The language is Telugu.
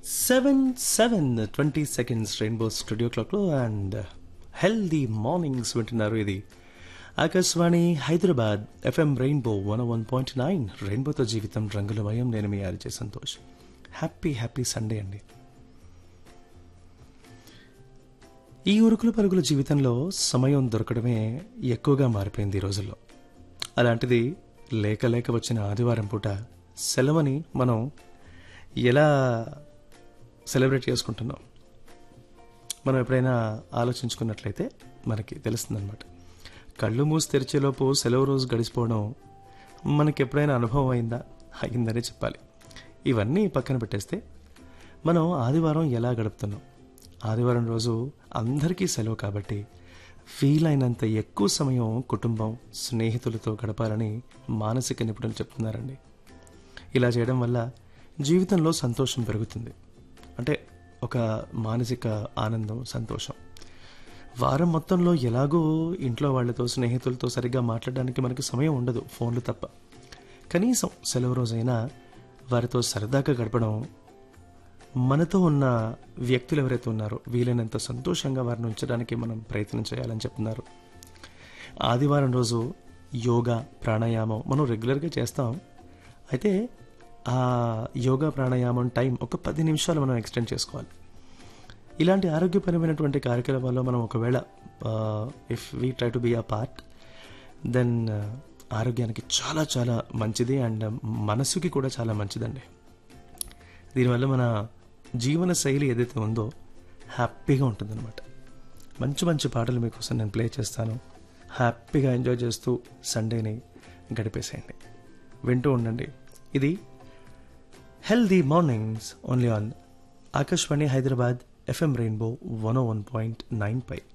seven seven twenty seconds rainbow studio క్లాక్లో అండ్ హెల్దీ మార్నింగ్స్ వింటున్నారు ఇది Akashvani Hyderabad FM rainbow one one point nine రెయిన్బోతో జీవితం రంగులమయం నేను మీ RJ Santosh happy happy Sunday అండి ఈ ఉరుకుల పరుగుల జీవితంలో సమయం దొరకడమే ఎక్కువగా మారిపోయింది ఈ రోజుల్లో అలాంటిది లేక లేక వచ్చిన ఆదివారం పూట సెలవుని మనం ఎలా సెలబ్రేట్ చేసుకుంటున్నాం మనం ఎప్పుడైనా ఆలోచించుకున్నట్లయితే మనకి తెలుస్తుందన్నమాట కళ్ళు మూసి తెరిచేలోపు సెలవు రోజు గడిచిపోవడం మనకి ఎప్పుడైనా అనుభవం అయిందా అయిందనే చెప్పాలి ఇవన్నీ పక్కన పెట్టేస్తే మనం ఆదివారం ఎలా గడుపుతున్నాం ఆదివారం రోజు అందరికీ సెలవు కాబట్టి వీలైనంత ఎక్కువ సమయం కుటుంబం స్నేహితులతో గడపాలని మానసిక నిపుణులు చెప్తున్నారండి ఇలా చేయడం వల్ల జీవితంలో సంతోషం పెరుగుతుంది అంటే ఒక మానసిక ఆనందం సంతోషం వారం మొత్తంలో ఎలాగో ఇంట్లో వాళ్ళతో స్నేహితులతో సరిగ్గా మాట్లాడడానికి మనకి సమయం ఉండదు ఫోన్లు తప్ప కనీసం సెలవు రోజైనా వారితో సరదాగా గడపడం మనతో ఉన్న వ్యక్తులు ఎవరైతే ఉన్నారో వీలైనంత సంతోషంగా వారిని ఉంచడానికి మనం ప్రయత్నం చేయాలని చెప్తున్నారు ఆదివారం రోజు యోగా ప్రాణాయామం మనం రెగ్యులర్గా చేస్తాం అయితే ఆ యోగా ప్రాణాయామం టైం ఒక పది నిమిషాలు మనం ఎక్స్టెండ్ చేసుకోవాలి ఇలాంటి ఆరోగ్యపరమైనటువంటి కార్యక్రమాల్లో మనం ఒకవేళ if we try to be a part then ఆరోగ్యానికి చాలా చాలా మంచిది అండ్ మనసుకి కూడా చాలా మంచిదండి దీనివల్ల మన జీవన శైలి ఏదైతే ఉందో హ్యాపీగా ఉంటుందన్నమాట మంచి మంచి పాటలు మీకోసం నేను ప్లే చేస్తాను హ్యాపీగా ఎంజాయ్ చేస్తూ సండేని గడిపేసేయండి వింటూ ఉండండి ఇది healthy mornings only on Akashvani Hyderabad FM rainbow one one point nine pi